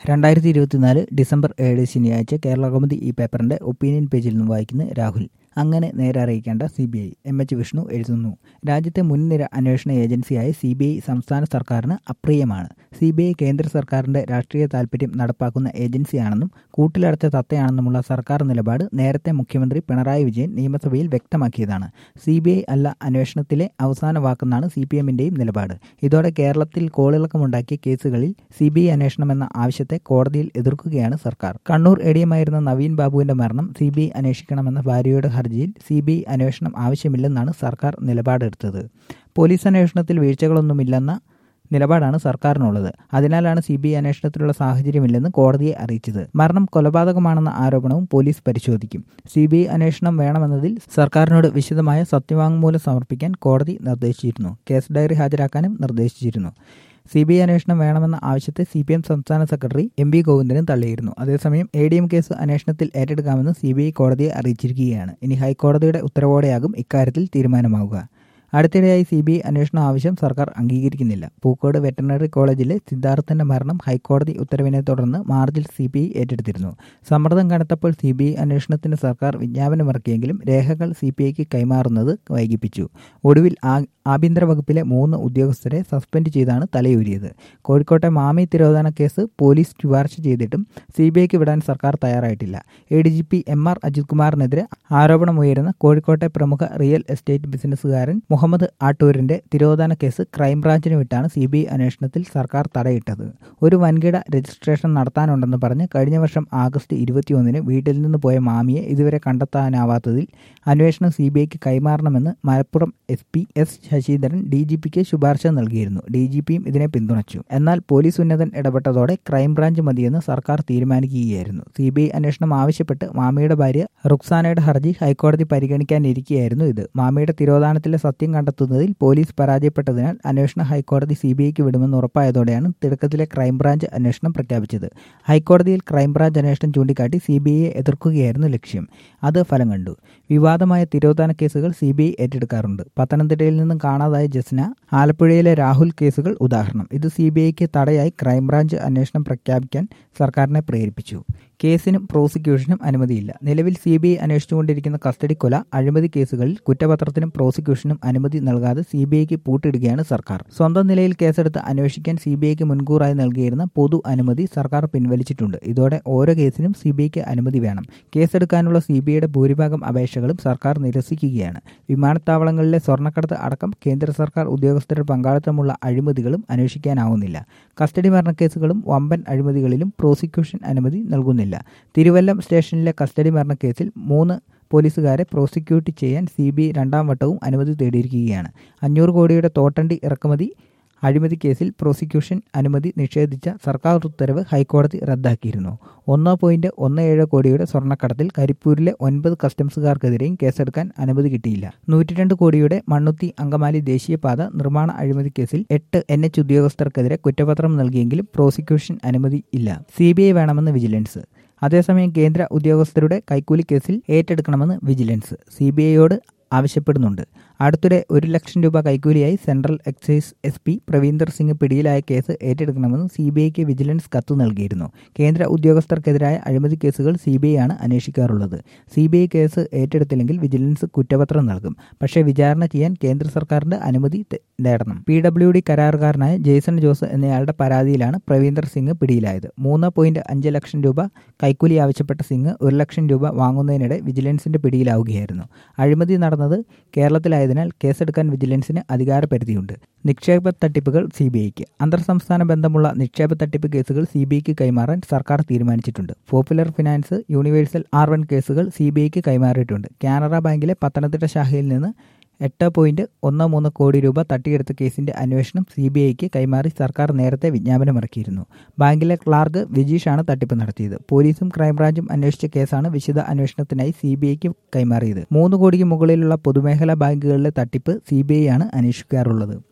രണ്ടായിരത്തി ഇരുപത്തിനാല് ഡിസംബർ ഏഴ് ശനിയാഴ്ച കേരള കൗമുദി ഈ പേപ്പറിന്റെ ഒപ്പീനിയൻ പേജിൽ നിന്ന് വായിക്കുന്ന രാഹുൽ അങ്ങനെ നേരെ അറിയിക്കേണ്ട C B I M H Vishnu എഴുതുന്നു രാജ്യത്തെ മുൻനിര അന്വേഷണ ഏജൻസിയായ സി ബി ഐ സംസ്ഥാന സർക്കാരിന് അപ്രിയമാണ് സി ബി ഐ കേന്ദ്ര സർക്കാരിന്റെ രാഷ്ട്രീയ താൽപര്യം നടപ്പാക്കുന്ന ഏജൻസിയാണെന്നും കൂട്ടിലടച്ച തത്തയാണെന്നുമുള്ള സർക്കാർ നിലപാട് നേരത്തെ മുഖ്യമന്ത്രി പിണറായി വിജയൻ നിയമസഭയിൽ വ്യക്തമാക്കിയതാണ് സി ബി ഐ അല്ല അന്വേഷണത്തിലെ അവസാന വാക്കെന്നാണ് സി പി എമ്മിന്റെയും നിലപാട് ഇതോടെ കേരളത്തിൽ കോളിളക്കമുണ്ടാക്കിയ കേസുകളിൽ സി ബി ഐ അന്വേഷണമെന്ന ആവശ്യത്തെ കോടതിയിൽ എതിർക്കുകയാണ് സർക്കാർ കണ്ണൂർ എ ഡി എമായിരുന്ന നവീൻ ബാബുവിന്റെ മരണം സി ബി ഐ അന്വേഷിക്കണമെന്ന ഭാര്യയുടെ ഹർജിയിൽ സി ബി ഐ അന്വേഷണം ആവശ്യമില്ലെന്നാണ് സർക്കാർ നിലപാടെടുത്തത് പോലീസ് അന്വേഷണത്തിൽ വീഴ്ചകളൊന്നുമില്ലെന്ന നിലപാടാണ് സർക്കാരിനുള്ളത് അതിനാലാണ് സി ബി ഐ അന്വേഷണത്തിലുള്ള സാഹചര്യമില്ലെന്ന് കോടതിയെ അറിയിച്ചത് മരണം കൊലപാതകമാണെന്ന ആരോപണവും പോലീസ് പരിശോധിക്കും സി ബി ഐ അന്വേഷണം വേണമെന്നതിൽ സർക്കാരിനോട് വിശദമായ സത്യവാങ്മൂലം സമർപ്പിക്കാൻ കോടതി നിർദ്ദേശിച്ചിരുന്നു കേസ് ഡയറി ഹാജരാക്കാനും നിർദ്ദേശിച്ചിരുന്നു സി ബി ഐ അന്വേഷണം വേണമെന്ന ആവശ്യത്തെ സി പി എം സംസ്ഥാന സെക്രട്ടറി എം വി ഗോവിന്ദനും തള്ളിയിരുന്നു അതേസമയം എ ഡി എം കേസ് അന്വേഷണത്തിൽ ഏറ്റെടുക്കാമെന്ന് സി ബി ഐ കോടതിയെ അറിയിച്ചിരിക്കുകയാണ് ഇനി ഹൈക്കോടതിയുടെ ഉത്തരവോടെയാകും ഇക്കാര്യത്തിൽ തീരുമാനമാവുക അടുത്തിടെയായി സി ബി ഐ അന്വേഷണ ആവശ്യം സർക്കാർ അംഗീകരിക്കുന്നില്ല പൂക്കോട് വെറ്ററിനറി കോളേജിലെ സിദ്ധാർത്ഥന്റെ മരണം ഹൈക്കോടതി ഉത്തരവിനെ തുടർന്ന് മാർച്ചിൽ സി ബി ഐ ഏറ്റെടുത്തിരുന്നു സമ്മർദ്ദം കനത്തപ്പോൾ സി ബി ഐ അന്വേഷണത്തിന് സർക്കാർ വിജ്ഞാപനമിറക്കിയെങ്കിലും രേഖകൾ സി പി ഐക്ക് കൈമാറുന്നത് വൈകിപ്പിച്ചു ഒടുവിൽ ആഭ്യന്തര വകുപ്പിലെ മൂന്ന് ഉദ്യോഗസ്ഥരെ സസ്പെൻഡ് ചെയ്താണ് തലയൂരിയത് കോഴിക്കോട്ടെ മാമി തിരോധാന കേസ് പോലീസ് ശുപാർശ ചെയ്തിട്ടും സി ബി ഐക്ക് വിടാൻ സർക്കാർ തയ്യാറായിട്ടില്ല A D G P M R Ajith കുമാറിനെതിരെ ആരോപണമുയരുന്ന കോഴിക്കോട്ടെ പ്രമുഖ റിയൽ എസ്റ്റേറ്റ് ബിസിനസ്സുകാരൻ മുഹമ്മദ് ആട്ടൂരിന്റെ തിരോധാന കേസ് ക്രൈംബ്രാഞ്ചിന് വിട്ടാണ് സി ബി ഐ അന്വേഷണത്തിൽ സർക്കാർ തടയിട്ടത് ഒരു വൻകിട രജിസ്ട്രേഷൻ നടത്താനുണ്ടെന്ന് പറഞ്ഞ് കഴിഞ്ഞ വർഷം ആഗസ്റ്റ് ഇരുപത്തിയൊന്നിന് വീട്ടിൽ നിന്ന് പോയ മാമിയെ ഇതുവരെ കണ്ടെത്താനാവാത്തതിൽ അന്വേഷണം സി ബി ഐക്ക് കൈമാറണമെന്ന് Malappuram S P S Sasidharan D G പിക്ക് ശുപാർശ നൽകിയിരുന്നു ഡി ജി പിയും ഇതിനെ പിന്തുണച്ചു എന്നാൽ പോലീസ് ഉന്നതൻ ഇടപെട്ടതോടെ ക്രൈംബ്രാഞ്ച് മതിയെന്ന് സർക്കാർ തീരുമാനിക്കുകയായിരുന്നു സി ബി ഐ അന്വേഷണം ആവശ്യപ്പെട്ട് മാമിയുടെ ഭാര്യ റുക്സാനയുടെ ഹർജി ഹൈക്കോടതി പരിഗണിക്കാനിരിക്കെയായിരുന്നു ഇത് മാമിയുടെ തിരോധാനത്തിലെ സത്യം കണ്ടെത്തുന്നതിൽ പോലീസ് പരാജയപ്പെട്ടതിനാൽ അന്വേഷണം ഹൈക്കോടതി സി ബി ഐക്ക് വിടുമെന്ന് ഉറപ്പായതോടെയാണ് തിടുക്കത്തിലെ ക്രൈംബ്രാഞ്ച് അന്വേഷണം പ്രഖ്യാപിച്ചത് ഹൈക്കോടതിയിൽ ക്രൈംബ്രാഞ്ച് അന്വേഷണം ചൂണ്ടിക്കാട്ടി സി ബി ഐയെ എതിർക്കുകയായിരുന്നു ലക്ഷ്യം അത് ഫലം കണ്ടു വിവാദമായ തിരോധാന കേസുകൾ സി ബി ഐ ഏറ്റെടുക്കാറുണ്ട് പത്തനംതിട്ടയിൽ നിന്നും കാണാതായ ജസ്ന ആലപ്പുഴയിലെ രാഹുൽ കേസുകൾ ഉദാഹരണം ഇത് സി ബി ഐക്ക് തടയായി ക്രൈംബ്രാഞ്ച് അന്വേഷണം പ്രഖ്യാപിക്കാൻ സർക്കാരിനെ പ്രേരിപ്പിച്ചു കേസിനും പ്രോസിക്യൂഷനും അനുമതിയില്ല നിലവിൽ സി ബി ഐ അന്വേഷിച്ചുകൊണ്ടിരിക്കുന്ന കസ്റ്റഡി കൊല അഴിമതി കേസുകളിൽ കുറ്റപത്രത്തിനും പ്രോസിക്യൂഷനും അനുമതി നൽകാതെ സി ബി ഐക്ക് പൂട്ടിടുകയാണ് സർക്കാർ സ്വന്തം നിലയിൽ കേസെടുത്ത് അന്വേഷിക്കാൻ സി ബി ഐക്ക് മുൻകൂറായി നൽകിയിരുന്ന പൊതു അനുമതി സർക്കാർ പിൻവലിച്ചിട്ടുണ്ട് ഇതോടെ ഓരോ കേസിനും സി ബി ഐക്ക് അനുമതി വേണം കേസെടുക്കാനുള്ള സി ബി ഐയുടെ ഭൂരിഭാഗം അപേക്ഷകളും സർക്കാർ നിരസിക്കുകയാണ് വിമാനത്താവളങ്ങളിലെ സ്വർണ്ണക്കടത്ത് അടക്കം കേന്ദ്ര സർക്കാർ ഉദ്യോഗസ്ഥരുടെ പങ്കാളിത്തമുള്ള അഴിമതികളും അന്വേഷിക്കാനാവുന്നില്ല കസ്റ്റഡി മരണക്കേസുകളും വമ്പൻ അഴിമതികളിലും പ്രോസിക്യൂഷൻ അനുമതി നൽകുന്നില്ല തിരുവല്ലം സ്റ്റേഷനിലെ കസ്റ്റഡി മരണക്കേസിൽ മൂന്ന് പോലീസുകാരെ പ്രോസിക്യൂട്ട് ചെയ്യാൻ സി ബി രണ്ടാം വട്ടവും അനുമതി തേടിയിരിക്കുകയാണ് അഞ്ഞൂറ് കോടിയുടെ തോട്ടണ്ടി ഇറക്കുമതി അഴിമതി കേസിൽ പ്രോസിക്യൂഷൻ അനുമതി നിഷേധിച്ച സർക്കാർ ഉത്തരവ് ഹൈക്കോടതി റദ്ദാക്കിയിരുന്നു ഒന്ന് പോയിന്റ് ഒന്ന് ഏഴ് കോടിയുടെ സ്വർണ്ണക്കടത്തിൽ കരിപ്പൂരിലെ ഒൻപത് കസ്റ്റംസുകാർക്കെതിരെയും കേസെടുക്കാൻ അനുമതി കിട്ടിയില്ല നൂറ്റിരണ്ട് കോടിയുടെ മണ്ണുത്തി അങ്കമാലി ദേശീയപാത നിർമ്മാണ അഴിമതി കേസിൽ എട്ട് എൻ എച്ച് ഉദ്യോഗസ്ഥർക്കെതിരെ കുറ്റപത്രം നൽകിയെങ്കിലും പ്രോസിക്യൂഷൻ അനുമതി ഇല്ല സി ബി ഐ വേണമെന്ന് വിജിലൻസ് അതേസമയം കേന്ദ്ര ഉദ്യോഗസ്ഥരുടെ കൈക്കൂലി കേസിൽ ഏറ്റെടുക്കണമെന്ന് വിജിലൻസ് സി ബി ഐയോട് ആവശ്യപ്പെടുന്നുണ്ട് അടുത്തിടെ ഒരു ലക്ഷം രൂപ കൈക്കൂലിയായി central excise S P Pravinder Singh പിടിയിലായ കേസ് ഏറ്റെടുക്കണമെന്ന് സി ബി ഐക്ക് വിജിലൻസ് കത്ത് നൽകിയിരുന്നു കേന്ദ്ര ഉദ്യോഗസ്ഥർക്കെതിരായ അഴിമതി കേസുകൾ സി ബി ഐ ആണ് അന്വേഷിക്കാറുള്ളത് സി ബി ഐ കേസ് ഏറ്റെടുത്തില്ലെങ്കിൽ വിജിലൻസ് കുറ്റപത്രം നൽകും പക്ഷേ വിചാരണ ചെയ്യാൻ കേന്ദ്ര സർക്കാരിന്റെ അനുമതി നേടണം പി ഡബ്ല്യു ഡി കരാറുകാരനായ ജെയ്സൺ ജോസ് എന്നയാളുടെ പരാതിയിലാണ് പ്രവീന്ദർ സിംഗ് പിടിയിലായത് മൂന്ന് പോയിന്റ് അഞ്ച് ലക്ഷം രൂപ കൈക്കൂലി ആവശ്യപ്പെട്ട സിംഗ് ഒരു ലക്ഷം രൂപ വാങ്ങുന്നതിനിടെ വിജിലൻസിന്റെ പിടിയിലാവുകയായിരുന്നു അഴിമതി നടന്നത് കേരളത്തിലായതിനാൽ കേസെടുക്കാൻ വിജിലൻസിന് അധികാരപരിധിയുണ്ട് നിക്ഷേപ തട്ടിപ്പുകൾ സി ബി ഐക്ക് അന്തർ സംസ്ഥാന ബന്ധമുള്ള നിക്ഷേപ തട്ടിപ്പ് കേസുകൾ സി ബി ഐക്ക് കൈമാറാൻ സർക്കാർ തീരുമാനിച്ചിട്ടുണ്ട് popular finance universal R one കേസുകൾ സി ബി ഐക്ക് കൈമാറിയിട്ടുണ്ട് കാനറ ബാങ്കിലെ പത്തനംതിട്ട ശാഖയിൽ നിന്ന് എട്ട് പോയിന്റ് ഒന്ന് മൂന്ന് കോടി രൂപ തട്ടിയെടുത്ത കേസിന്റെ അന്വേഷണം സി ബി ഐക്ക് കൈമാറി സർക്കാർ നേരത്തെ വിജ്ഞാപനമിറക്കിയിരുന്നു ബാങ്കിലെ ക്ലാർക്ക് വിജീഷാണ് തട്ടിപ്പ് നടത്തിയത് പോലീസും ക്രൈംബ്രാഞ്ചും അന്വേഷിച്ച കേസാണ് വിശദ അന്വേഷണത്തിനായി സി ബി ഐക്ക് കൈമാറിയത് മൂന്ന് കോടിക്ക് മുകളിലുള്ള പൊതുമേഖലാ ബാങ്കുകളിലെ തട്ടിപ്പ് സി ബി ഐ ആണ് അന്വേഷിക്കാറുള്ളത്